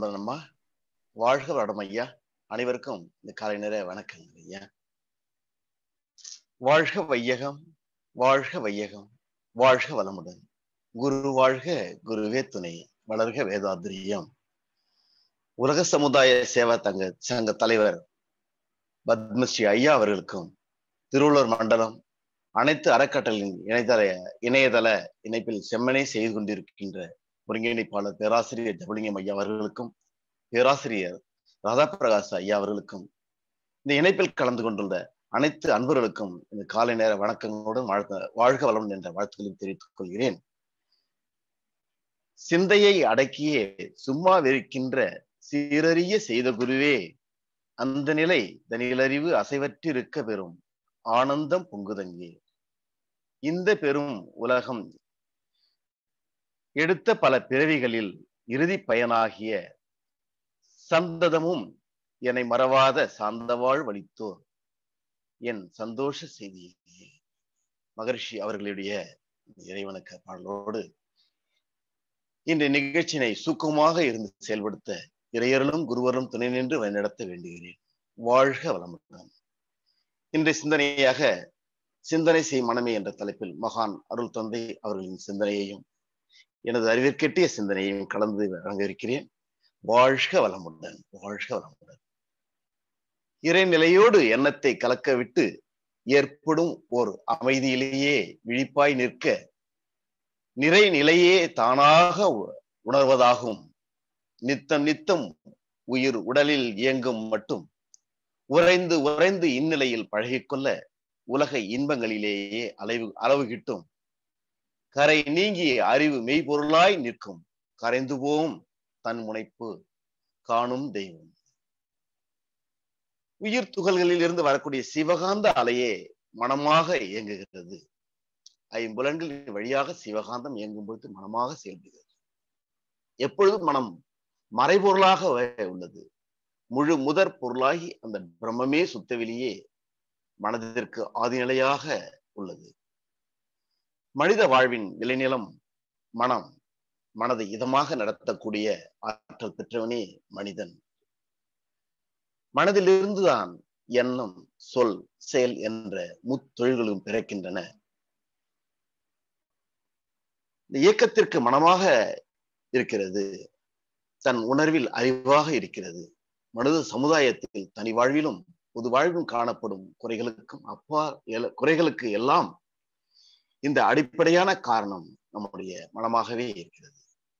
அம்மா வாழ்க வளம் ஐயா அனைவருக்கும் இந்த காலை நேர வணக்கங்கள் ஐயா வாழ்க வையகம் வாழ்க வையகம் வாழ்க வளமுடன் குரு வாழ்க குருவே துணை வளர்க வேதாந்திரியம் உலக சமுதாய சேவா தங்க சங்க தலைவர் பத்மஸ்ரீ ஐயா அவர்களுக்கும் திருவள்ளூர் மண்டலம் அனைத்து அறக்கட்டளையின் இணையதள இணையதள இணைப்பில் செம்மனே செய்து கொண்டிருக்கின்ற ஒருங்கிணைப்பாளர் பேராசிரியர் ஜபலிங்கம் ஐயா அவர்களுக்கும் பேராசிரியர் ராதா பிரகாஷ் ஐயா அவர்களுக்கும் இந்த இணைப்பில் கலந்து கொண்டுள்ள அனைத்து அன்பர்களுக்கும் இந்த காலை நேர வணக்கங்களுடன் வாழ்க வாழ்க வளம் என்ற வாழ்த்துக்களையும் தெரிவித்துக் கொள்கிறேன் சிந்தையை அடக்கியே சும்மா வெறுக்கின்ற சீரறிய செய்த குருவே அந்த நிலை தனியலறிவு அசைவற்றிருக்க பெறும் ஆனந்தம் பொங்குதங்கே இந்த பெரும் உலகம் எடுத்த பல பிறவிகளில் இறுதி பயனாகிய சந்ததமும் என்னை மறவாத சாந்தவாழ் வலித்தோர் என் சந்தோஷ செய்தியே மகர்ஷி அவர்களுடைய இறைவனுக்கு பாடலோடு இந்த நிகழ்ச்சியினை சுக்கமாக இருந்து செயல்படுத்த இறையர்களும் குருவரும் துணை நின்று வழிநடத்த வேண்டுகிறேன் வாழ்க வளமுடன் இன்றைய சிந்தனையாக சிந்தனை செய் மனமே என்ற தலைப்பில் மகான் அருள் தந்தை அவர்களின் சிந்தனையையும் எனது அறிவிற்கெட்டிய சிந்தனையையும் கலந்து வழங்க இருக்கிறேன் வாழ்க வளமுடன் வாழ்க வளமுடன் இறைநிலையோடு எண்ணத்தை கலக்க விட்டு ஏற்படும் ஓர் அமைதியிலேயே விழிப்பாய் நிற்க நிறை நிலையே தானாக உணர்வதாகும் நித்தம் நித்தம் உயிர் உடலில் இயங்கும் மட்டும் உறைந்து உறைந்து இந்நிலையில் பழகிக்கொள்ள உலக இன்பங்களிலேயே அளவு அளவு கிட்டும் கரை நீங்கி அறிவு மெய்பொருளாய் நிற்கும் கரைந்து போம் தன் முனைப்பு காணும் தெய்வம் உயிர் துகள்களில் இருந்து வரக்கூடிய சிவகாந்த அலையே மனமாக இயங்குகிறது ஐம்புலன்களின் வழியாக சிவகாந்தம் இயங்கும் பொழுது மனமாக செயல்படுகிறது எப்பொழுதும் மனம் மறைபொருளாக உள்ளது முழு முதற் பொருளாகி அந்த பிரம்மமே சுத்தவெளியே மனதிற்கு ஆதிநிலையாக உள்ளது மனித வாழ்வின் விளைநிலம் மனம் மனதை இதமாக நடத்தக்கூடிய ஆற்றல் பெற்றவனே மனிதன் மனதிலிருந்துதான் எண்ணம் சொல் செயல் என்ற முத்தொழில்களும் பிறக்கின்றன இந்த இயக்கத்திற்கு மனமாக இருக்கிறது தன் உணர்வில் அறிவாக இருக்கிறது மனித சமுதாயத்தில் தனி வாழ்விலும் பொது வாழ்விலும் காணப்படும் குறைகளுக்கும் அப்பா குறைகளுக்கு எல்லாம் இந்த அடிப்படையான காரணம் நம்முடைய மனமாகவே இருக்கிறது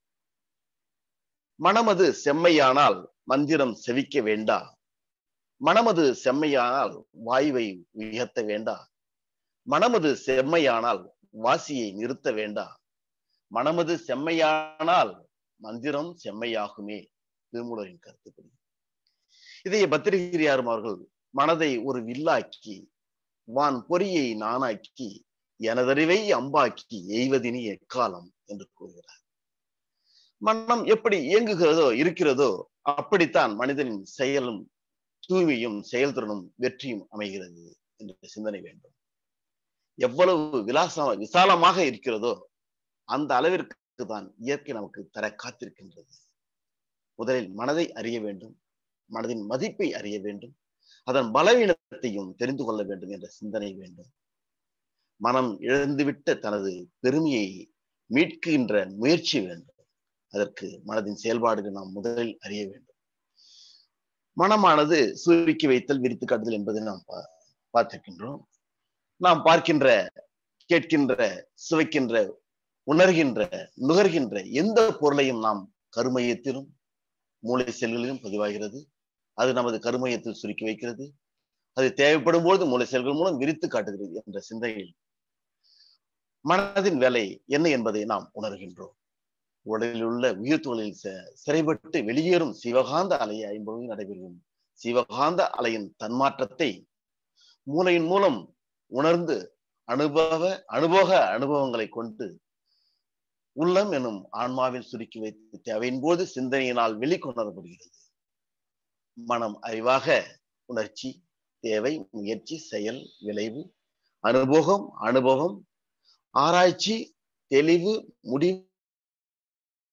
மனமது செம்மையானால் மந்திரம் செவிக்க வேண்டா மனமது செம்மையானால் வாயுவை உயர்த்த வேண்டா மனமது செம்மையானால் வாசியை நிறுத்த வேண்டா மனமது செம்மையானால் மந்திரம் செம்மையாகுமே திருமூலரின் கருத்துப்படி இதைய பத்திரிகிரியாரும் அவர்கள் மனதை ஒரு வில்லாக்கி வான் பொறியை நானாக்கி எனதறிவை அம்பாக்கி எய்வதினி எக்காலம் என்று கூறுகிறார் மனம் எப்படி இயங்குகிறதோ இருக்கிறதோ அப்படித்தான் மனிதனின் செயலும் தூய்மையும் செயல்திறனும் வெற்றியும் அமைகிறது என்ற சிந்தனை வேண்டும் எவ்வளவு விலாசம் விசாலமாக இருக்கிறதோ அந்த அளவிற்கு தான் இயற்கை நமக்கு தர காத்திருக்கின்றது முதலில் மனதை அறிய வேண்டும் மனதின் மதிப்பை அறிய வேண்டும் அதன் பலவீனத்தையும் தெரிந்து கொள்ள வேண்டும் என்ற சிந்தனை வேண்டும் மனம் இழந்துவிட்ட தனது பெருமையை மீட்கின்ற முயற்சி வேண்டும் அதற்கு மனதின் செயல்பாடுகள் நாம் முதலில் அறிய வேண்டும் மனமானது சுருக்கி வைத்தல் விரித்து காட்டுதல் என்பதை நாம் பார்த்திருக்கின்றோம் நாம் பார்க்கின்ற கேட்கின்ற சுவைக்கின்ற உணர்கின்ற நுகர்கின்ற எந்த பொருளையும் நாம் கருமையத்திலும் மூளை செல்களிலும் பதிவாகிறது அது நமது கருமையத்தில் சுருக்கி வைக்கிறது அது தேவைப்படும் போது மூளை செல்கள் மூலம் விரித்து காட்டுகிறது என்ற சிந்தையில் மனதின் வேலை என்ன என்பதை நாம் உணர்கின்றோம் உடலில் உள்ள உயிர் துகளில் சிறைப்பட்டு வெளியேறும் சிவகாந்த அலையை ஐம்பது நடைபெறும் சிவகாந்த அலையின் தன்மாற்றத்தை மூளையின் மூலம் உணர்ந்து அனுபவ அனுபவ அனுபவங்களை கொண்டு உள்ளம் எனும் ஆன்மாவில் சுருக்கி வைத்து தேவையின் போது சிந்தனையினால் வெளிக்கொணரப்படுகிறது மனம் அறிவாக உணர்ச்சி தேவை முயற்சி செயல் விளைவு அனுபவம் அனுபவம் ஆராய்ச்சி தெளிவு முடிவு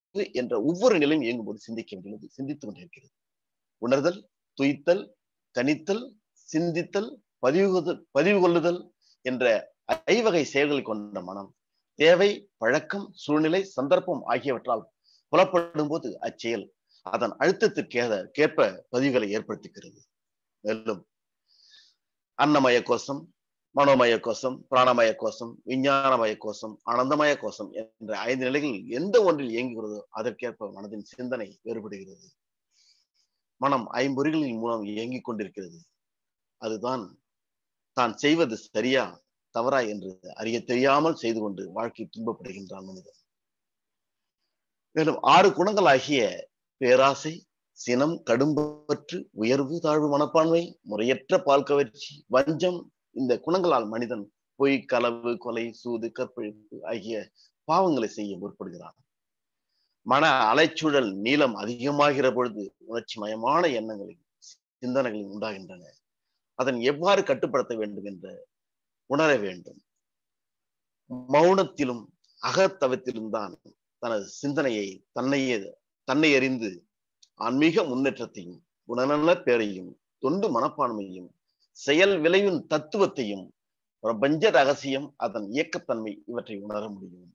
என்ற ஒவ்வொரு நிலையும் இயங்கும்போது சிந்திக்க வேண்டியது சிந்தித்துக் கொண்டிருக்கிறது உணர்தல் துய்த்தல் கணித்தல் சிந்தித்தல் பதிவு பதிவு கொள்ளுதல் என்ற ஐவகை செயல்களை கொண்ட மனம் தேவை பழக்கம் சூழ்நிலை சந்தர்ப்பம் ஆகியவற்றால் புலப்படும் போது அச்செயல் அதன் அழுத்தத்திற்கேத கேற்ப பதிவுகளை ஏற்படுத்துகிறது மேலும் அன்னமய கோஷம் மனோமய கோஷம் பிராணமய கோஷம் விஞ்ஞானமய கோஷம் ஆனந்தமய கோஷம் என்ற ஐந்து நிலைகளில் எந்த ஒன்றில் இயங்குகிறதோ அதற்கேற்ப மனதின் சிந்தனை வேறுபடுகிறது மனம் ஐம்பொறிகளின் மூலம் இயங்கிக் கொண்டிருக்கிறது அதுதான் தான் செய்வது சரியா தவறா என்று அறிய தெரியாமல் செய்து கொண்டு வாழ்க்கை துன்பப்படுகின்றான் மனிதன் மேலும் ஆறு குணங்கள் ஆகிய பேராசை சினம் கடும்பற்று உயர்வு தாழ்வு மனப்பான்மை முறையற்ற பால் கவர்ச்சி வஞ்சம் இந்த குணங்களால் மனிதன் பொய் களவு கொலை சூது கற்பழிப்பு ஆகிய பாவங்களை செய்ய முற்படுகிறான் மன அலைச்சூழல் நீளம் அதிகமாகிற பொழுது உணர்ச்சி மயமான எண்ணங்களின் சிந்தனைகளில் உண்டாகின்றன அதன் எவ்வாறு கட்டுப்படுத்த வேண்டும் என்று உணர வேண்டும் மௌனத்திலும் அகத்தவத்திலும் தான் தனது சிந்தனையை தன்னையே தன்னை அறிந்து ஆன்மீக முன்னேற்றத்தையும் குணநல பேரையும் தொண்டு மனப்பான்மையும் செயல் விளைவின் தத்துவத்தையும் பிரபஞ்ச ரகசியம் அதன் இயக்கத்தன்மை இவற்றை உணர முடியும்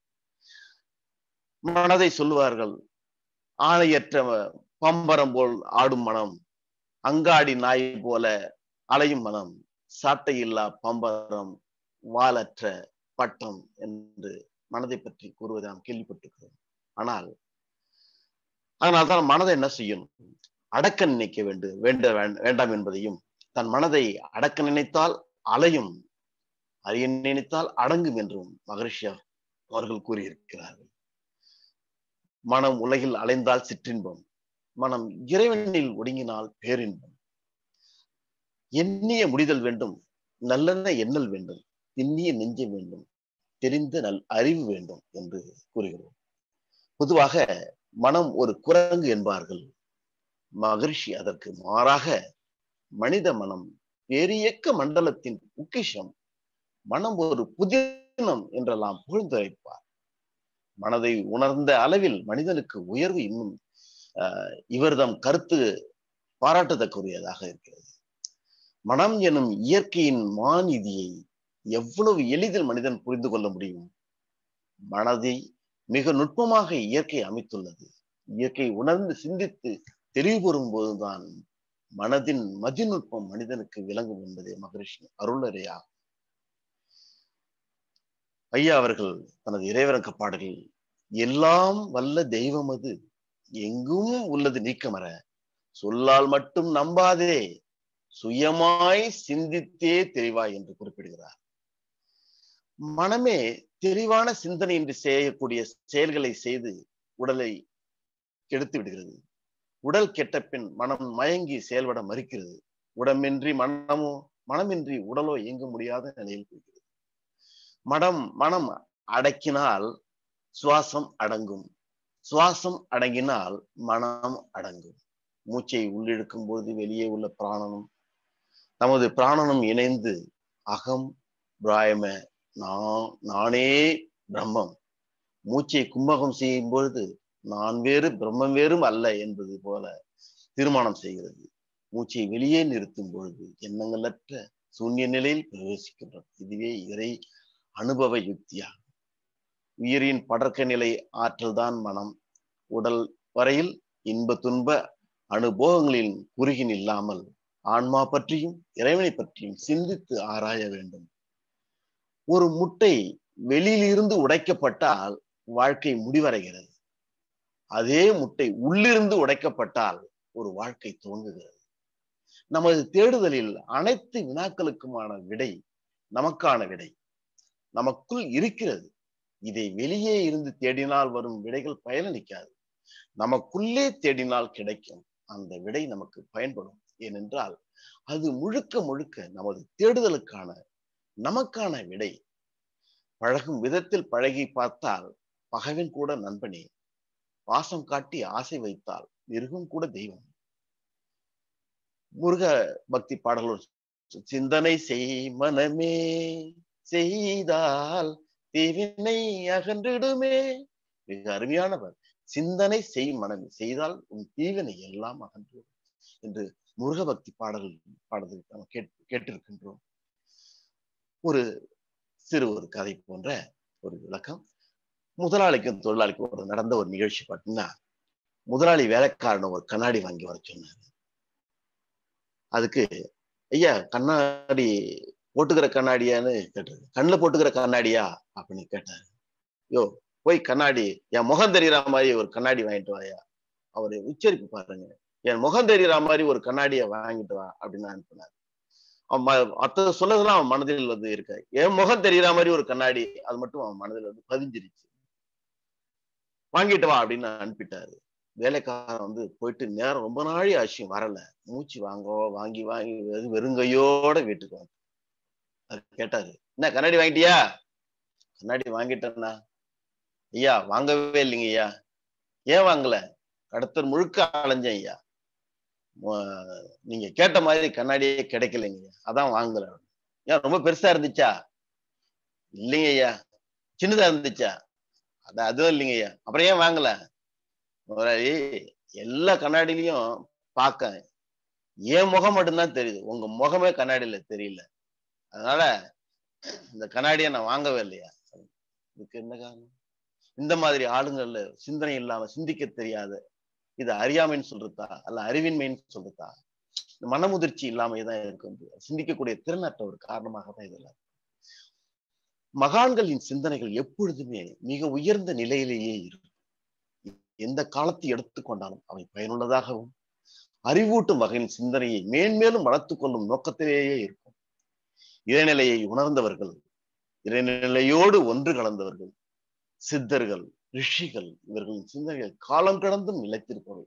மனதை சொல்லுவார்கள் ஆணையற்ற பம்பரம் போல் ஆடும் மனம் அங்காடி நாய் போல அலையும் மனம் சாட்டையில்லா பம்பரம் வாலற்ற பட்டம் என்று மனதை பற்றி கூறுவதை நாம் கேள்விப்பட்டிருக்கிறோம் ஆனால் அதனால்தான் மனதை என்ன செய்யும் அடக்க நினைக்க வேண்டும் வேண்ட வேண்டாம் என்பதையும் தன் மனதை அடக்க நினைத்தால் அலையும் அறிய நினைத்தால் அடங்கும் என்றும் மகரிஷி அவர்கள் கூறியிருக்கிறார்கள் மனம் உலகில் அலைந்தால் சிற்றின்பம் மனம் இறைவனில் ஒடுங்கினால் பேரின்பம் எண்ணிய முடிதல் வேண்டும் நல்லெண்ண எண்ணல் வேண்டும் திண்ணிய நெஞ்சம் வேண்டும் தெரிந்த நல் அறிவு வேண்டும் என்று கூறுகிறோம் பொதுவாக மனம் ஒரு குரங்கு என்பார்கள் மகரிஷி அதற்கு மாறாக மனித மனம் பேரியக்க மண்டலத்தின் பொக்கிஷம் மனம் ஒரு புதினம் என்றெல்லாம் புகழ்ந்துரைப்பார் மனதை உணர்ந்த அளவில் மனிதனுக்கு உயர்வு இன்னும் இவர்தம் கருத்து பாராட்டத்தக்குரியதாக இருக்கிறது மனம் எனும் இயற்கையின் மாநிதியை எவ்வளவு எளிதில் மனிதன் புரிந்து கொள்ள முடியும் மனதை மிக நுட்பமாக இயற்கை அமைத்துள்ளது இயற்கை உணர்ந்து சிந்தித்து தெளிவு பெறும் போதுதான் மனதின் மதிநுட்பம் மனிதனுக்கு விளங்கும் என்பதே மகரிஷி அருளறையா ஐயா அவர்கள் தனது இறைவரக்க பாடலில் எல்லாம் வல்ல தெய்வம் அது எங்கும் உள்ளது நீக்கமர சொல்லால் மட்டும் நம்பாதே சுயமாய் சிந்தித்தே தெளிவாய் என்று குறிப்பிடுகிறார் மனமே தெளிவான சிந்தனையின்றி செய்யக்கூடிய செயல்களை செய்து உடலை கெடுத்து விடுகிறது உடல் கெட்ட பின் மனம் மயங்கி செயல்பட மறுக்கிறது உடம்பின்றி மனமோ மனமின்றி உடலோ இயங்க முடியாத நிலையில் போகிறது மனம் மனம் அடக்கினால் சுவாசம் அடங்கும் சுவாசம் அடங்கினால் மனம் அடங்கும் மூச்சை உள்ளிழுக்கும் பொழுது வெளியே உள்ள பிராணனும் நமது பிராணனும் இணைந்து அகம் பிராயம நான் நானே பிரம்மம் மூச்சை கும்பகம் செய்யும் பொழுது நான் வேறு பிரம்மம் வேறும் அல்ல என்பது போல தீர்மானம் செய்கிறது மூச்சை வெளியே நிறுத்தும் பொழுது எண்ணங்களற்ற சூன்ய நிலையில் பிரவேசிக்கின்றோம் இதுவே இறை அனுபவ யுக்தியாகும் உயிரின் படர்க்க நிலை ஆற்றல் தான் மனம் உடல் வரையில் இன்ப துன்ப அனுபவங்களின் குறுகின் இல்லாமல் ஆன்மா பற்றியும் இறைவனை பற்றியும் சிந்தித்து ஆராய வேண்டும் ஒரு முட்டை வெளியிலிருந்து உடைக்கப்பட்டால் வாழ்க்கை முடிவடைகிறது அதே முட்டை உள்ளிருந்து உடைக்கப்பட்டால் ஒரு வாழ்க்கை துவங்குகிறது நமது தேடுதலில் அனைத்து வினாக்களுக்குமான விடை நமக்கான விடை நமக்குள் இருக்கிறது இதை வெளியே இருந்து தேடினால் வரும் விடைகள் பயனளிக்காது நமக்குள்ளே தேடினால் கிடைக்கும் அந்த விடை நமக்கு பயன்படும் ஏனென்றால் அது முழுக்க முழுக்க நமது தேடுதலுக்கான நமக்கான விடை பழகும் விதத்தில் பழகி பார்த்தால் பகவன் கூட நண்பனே பாசம் காட்டி ஆசை வைத்தால் மிருகம் கூட தெய்வம் முருக பக்தி பாடலோர் சிந்தனை செய் மனமே செய்தால் தீவினை அகன்றிடுமே மிக அருமையானவர் சிந்தனை செய் மனமே செய்தால் உன் தீவினை எல்லாம் அகன்று என்று முருக பக்தி பாடல் பாடல் நம்ம கேட் கேட்டிருக்கின்றோம் ஒரு சிறு ஒரு கதை போன்ற ஒரு விளக்கம் முதலாளிக்கும் தொழிலாளிக்கும் ஒரு நடந்த ஒரு நிகழ்ச்சி பார்த்தீங்கன்னா முதலாளி வேலைக்காரன ஒரு கண்ணாடி வாங்கி வர சொன்னாரு அதுக்கு ஐயா கண்ணாடி போட்டுக்கிற கண்ணாடியான்னு கேட்டாரு கண்ணுல போட்டுக்கிற கண்ணாடியா அப்படின்னு கேட்டாரு யோ போய் கண்ணாடி என் முகம் தெரியற மாதிரி ஒரு கண்ணாடி வாங்கிட்டு வாயா அவரு உச்சரிப்பு பாருங்க என் முகம் தெரியற மாதிரி ஒரு கண்ணாடியை வாங்கிட்டு வா அப்படின்னு அனுப்பினார் அவன் அத்த சொல்லதெல்லாம் அவன் மனதில் வந்து இருக்க என் முகம் தெரியற மாதிரி ஒரு கண்ணாடி அது மட்டும் அவன் மனதில் வந்து பதிஞ்சிருச்சு வாங்கிட்டு வா அப்படின்னு அனுப்பிட்டாரு வேலைக்காரன் வந்து போயிட்டு நேரம் ரொம்ப நாளி ஆச்சு வரல மூச்சு வாங்கோ வாங்கி வாங்கி வெறுங்கையோட வீட்டுக்கு வந்து அது கேட்டாரு என்ன கண்ணாடி வாங்கிட்டியா கண்ணாடி வாங்கிட்டேன்னா ஐயா வாங்கவே இல்லைங்க ஐயா ஏன் வாங்கல கடத்தர் முழுக்க அலைஞ்சேன் ஐயா நீங்க கேட்ட மாதிரி கண்ணாடியே கிடைக்கலைங்க ஐயா அதான் வாங்கல ஏன் ரொம்ப பெருசா இருந்துச்சா இல்லைங்க ஐயா சின்னதா இருந்துச்சா அது அதுவும் இல்லைங்க ஐயா அப்புறம் ஏன் வாங்கல முதலாளி எல்லா கண்ணாடிலையும் பார்க்க என் முகம் மட்டும்தான் தெரியுது உங்க முகமே கண்ணாடியில தெரியல அதனால இந்த கண்ணாடியை நான் வாங்கவே இல்லையா இதுக்கு என்ன காரணம் இந்த மாதிரி ஆளுங்கள்ல சிந்தனை இல்லாம சிந்திக்க தெரியாத இது அறியாமைன்னு சொல்றதா அல்ல அறிவின்மைன்னு சொல்றதா மனமுதிர்ச்சி இல்லாம தான் இருக்கு வந்து சிந்திக்கக்கூடிய திறனற்ற ஒரு காரணமாக தான் இதெல்லாம் மகான்களின் சிந்தனைகள் எப்பொழுதுமே மிக உயர்ந்த நிலையிலேயே இருக்கும் எந்த காலத்தை எடுத்துக்கொண்டாலும் அவை பயனுள்ளதாகவும் அறிவூட்டும் வகையில் சிந்தனையை மேன்மேலும் வளர்த்து கொள்ளும் நோக்கத்திலேயே இருக்கும் இறைநிலையை உணர்ந்தவர்கள் இறைநிலையோடு ஒன்று கலந்தவர்கள் சித்தர்கள் ரிஷிகள் இவர்களின் சிந்தனைகள் காலம் கடந்தும் நிலைத்திருப்பவை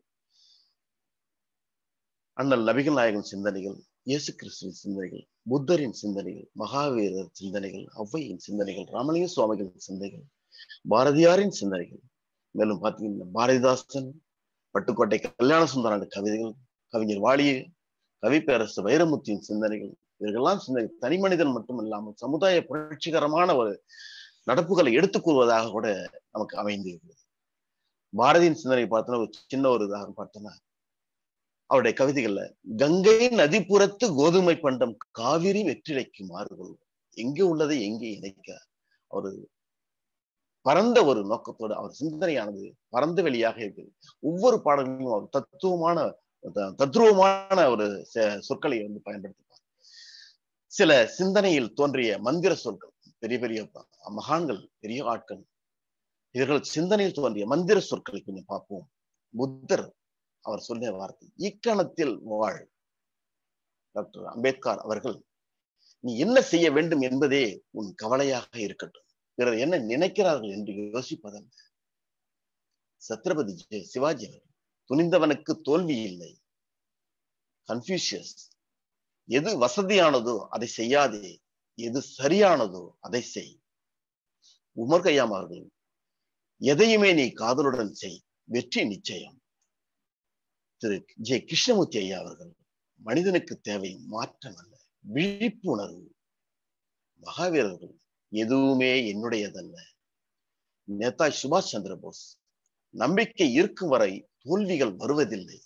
அண்ணல் நபிகள் நாயகன் சிந்தனைகள் இயேசு கிறிஸ்துவின் சிந்தனைகள் புத்தரின் சிந்தனைகள் மகாவீரர் சிந்தனைகள் ஔவையின் சிந்தனைகள் ராமலிங்க சுவாமிகளின் சிந்தனைகள் பாரதியாரின் சிந்தனைகள் மேலும் பார்த்தீங்கன்னா பாரதிதாசன் பட்டுக்கோட்டை கல்யாண சுந்தரான கவிதைகள் கவிஞர் வாலி கவிப்பேரசு வைரமுத்தியின் சிந்தனைகள் இவர்களெல்லாம் சிந்தனை தனி மனிதன் மட்டும் இல்லாமல் சமுதாய புரட்சிகரமான ஒரு நடப்புகளை எடுத்துக் கூறுவதாக கூட நமக்கு அமைந்து இருக்கிறது பாரதியின் சிந்தனை பார்த்தோன்னா ஒரு சின்ன ஒரு உதாரணம் பார்த்தோன்னா அவருடைய கவிதைகள்ல கங்கை நதிப்புறத்து கோதுமை பண்டம் காவிரி வெற்றிலைக்கு மாறுகொள்வோம் எங்கே உள்ளதை எங்கே இணைக்க அவரு பரந்த ஒரு நோக்கத்தோடு அவர் சிந்தனையானது பரந்த வெளியாக இருக்குது ஒவ்வொரு பாடலிலும் அவர் தத்துவமான தத்ரூபமான ஒரு சொற்களை வந்து பயன்படுத்துவார் சில சிந்தனையில் தோன்றிய மந்திர சொற்கள் பெரிய பெரிய மகான்கள் பெரிய ஆட்கள் இவர்கள் சிந்தனையில் தோன்றிய மந்திர சொற்களை கொஞ்சம் பார்ப்போம் புத்தர் அவர் சொன்ன வார்த்தை இக்கணத்தில் வாழ் டாக்டர் அம்பேத்கர் அவர்கள் நீ என்ன செய்ய வேண்டும் என்பதே உன் கவலையாக இருக்கட்டும் பிறர் என்ன நினைக்கிறார்கள் என்று யோசிப்பதல்ல சத்ரபதி சிவாஜி அவர்கள் துணிந்தவனுக்கு தோல்வி இல்லை கன்ஃபியூஷியஸ் எது வசதியானதோ அதை செய்யாதே எது சரியானதோ அதை செய் உமர் கையாம் அவர்கள் எதையுமே நீ காதலுடன் செய் வெற்றி நிச்சயம் திரு ஜே கிருஷ்ணமூர்த்தி ஐயா அவர்கள் மனிதனுக்கு தேவை மாற்றம் அல்ல விழிப்புணர்வு மகாவீரர்கள் எதுவுமே என்னுடையதல்ல நேதாஜி சுபாஷ் சந்திர போஸ் நம்பிக்கை இருக்கும் வரை தோல்விகள் வருவதில்லை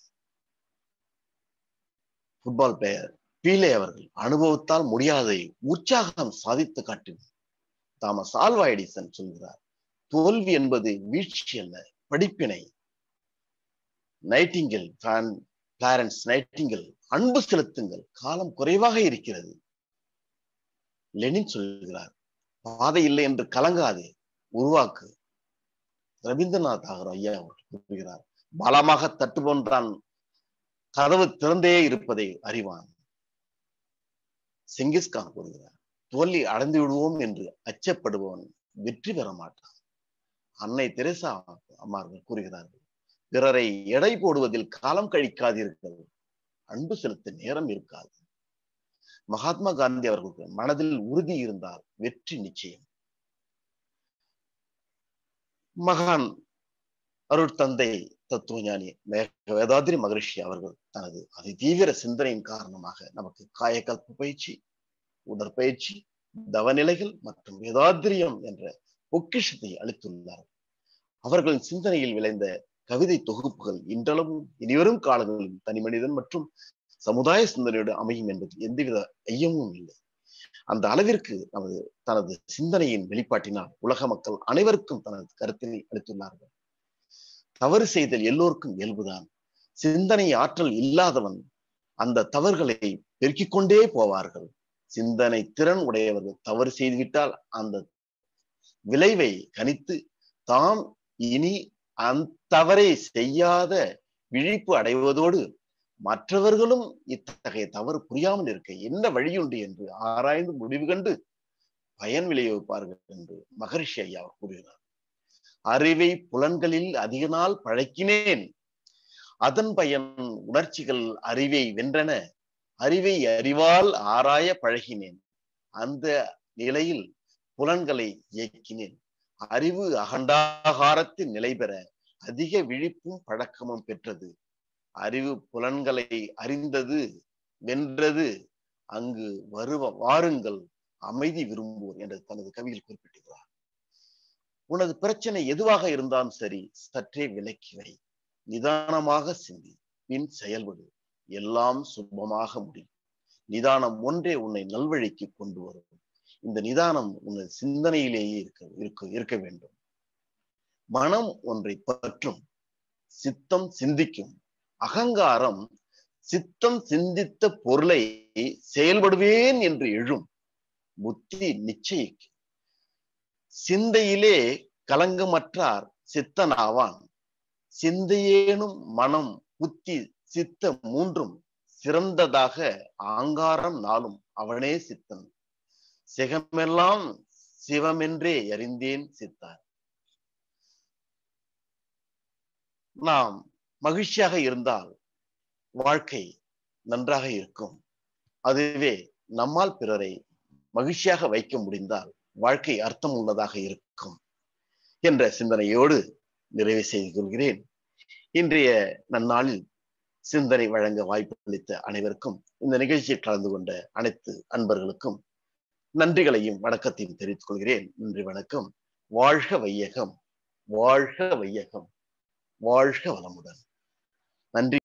ஃபுட்பால் பிளேயர் பீலே அவர்கள் அனுபவத்தால் முடியாதை உற்சாகம் சாதித்து காட்டினார் தாமஸ் ஆல்வா எடிசன் சொல்கிறார் தோல்வி என்பது வீழ்ச்சி அல்ல படிப்பினை நைட்டிங்கல் பேரண்ட்ஸ் நைட்டிங்கல் அன்பு செலுத்துங்கள் காலம் குறைவாக இருக்கிறது லெனின் சொல்கிறார் பாதை இல்லை என்று கலங்காதே உருவாக்கு ரவீந்திரநாத் தாகர் ஐயா அவர்கள் கூறுகிறார் பலமாக தட்டுபோன்றான் கதவு திறந்தே இருப்பதை அறிவான் செங்கிஸ்கான் கூறுகிறார் தோல்வி அடைந்து விடுவோம் என்று அச்சப்படுபவன் வெற்றி பெற மாட்டான் அன்னை தெரசா அம்மார்கள் கூறுகிறார்கள் பிறரை எடை போடுவதில் காலம் கழிக்காதீர்கள் அன்பு செலுத்த நேரம் இருக்காது மகாத்மா காந்தி அவர்களுக்கு மனதில் உறுதி இருந்தால் வெற்றி நிச்சயம் மகான் அருட்தந்தை தத்துவஞானி வேதாதிரி மகரிஷி அவர்கள் தனது அதி தீவிர சிந்தனையின் காரணமாக நமக்கு காயக்கல்ப பயிற்சி உடற்பயிற்சி தவநிலைகள் மற்றும் வேதாத்திரியம் என்ற பொக்கிஷத்தை அளித்துள்ளார் அவர்களின் சிந்தனையில் விளைந்த கவிதை தொகுப்புகள் இன்றளவும் இனிவரும் காலங்களில் தனி மனிதன் மற்றும் சமுதாய சிந்தனையோடு அமையும் என்பது எந்தவித ஐயமும் இல்லை அந்த அளவிற்கு நமது தனது சிந்தனையின் வெளிப்பாட்டினால் உலக மக்கள் அனைவருக்கும் தனது கருத்தினை அளித்துள்ளார்கள் தவறு செய்தல் எல்லோருக்கும் இயல்புதான் சிந்தனை ஆற்றல் இல்லாதவன் அந்த தவறுகளை பெருக்கிக் கொண்டே போவார்கள் சிந்தனை திறன் உடையவர்கள் தவறு செய்துவிட்டால் அந்த விளைவை கணித்து தாம் இனி அத்தவறை செய்யாத விழிப்பு அடைவதோடு மற்றவர்களும் இத்தகைய தவறு புரியாமல் இருக்க என்ன வழியுண்டு என்று ஆராய்ந்து முடிவு கண்டு பயன் விளைவிப்பார்கள் என்று மகரிஷி ஐயா கூறுகிறார் அறிவை புலன்களில் அதிக நாள் பழக்கினேன் அதன் பயன் உணர்ச்சிகள் அறிவை வென்றன அறிவை அறிவால் ஆராய பழகினேன் அந்த நிலையில் புலன்களை இயக்கினேன் அறிவு அகண்டாகாரத்தில் நிலை பெற அதிக விழிப்பும் பழக்கமும் பெற்றது அறிவு புலன்களை அறிந்தது வென்றது அங்கு வருவ வாருங்கள் அமைதி விரும்புவோர் என்று தனது கவியில் குறிப்பிட்டிருக்கிறார் உனது பிரச்சனை எதுவாக இருந்தாலும் சரி சற்றே விலக்கி வை நிதானமாக சிந்தி பின் செயல்படு எல்லாம் சுபமாக முடியும் நிதானம் ஒன்றே உன்னை நல்வழிக்கு கொண்டு வரும் இந்த நிதானம் உனது சிந்தனையிலேயே இருக்க இருக்க இருக்க வேண்டும் மனம் ஒன்றை பற்றும் சித்தம் சிந்திக்கும் அகங்காரம் சித்தம் சிந்தித்த பொருளை செயல்படுவேன் என்று எழும் புத்தி நிச்சயிக்கும் சிந்தையிலே கலங்கமற்றார் சித்தனாவான் சிந்தையேனும் மனம் புத்தி சித்த மூன்றும் சிறந்ததாக ஆங்காரம் நாளும் அவனே சித்தன் சிகமெல்லாம் சிவமென்றே அறிந்தேன் சித்தார் நாம் மகிழ்ச்சியாக இருந்தால் வாழ்க்கை நன்றாக இருக்கும் அதுவே நம்மால் பிறரை மகிழ்ச்சியாக வைக்க முடிந்தால் வாழ்க்கை அர்த்தம் உள்ளதாக இருக்கும் என்ற சிந்தனையோடு நிறைவு செய்து கொள்கிறேன் இன்றைய நன்னாளில் சிந்தனை வழங்க வாய்ப்பளித்த அனைவருக்கும் இந்த நிகழ்ச்சியில் கலந்து கொண்ட அனைத்து அன்பர்களுக்கும் நன்றிகளையும் வணக்கத்தையும் தெரிவித்துக் கொள்கிறேன் நன்றி வணக்கம் வாழ்க வையகம் வாழ்க வையகம் வாழ்க வளமுடன் நன்றி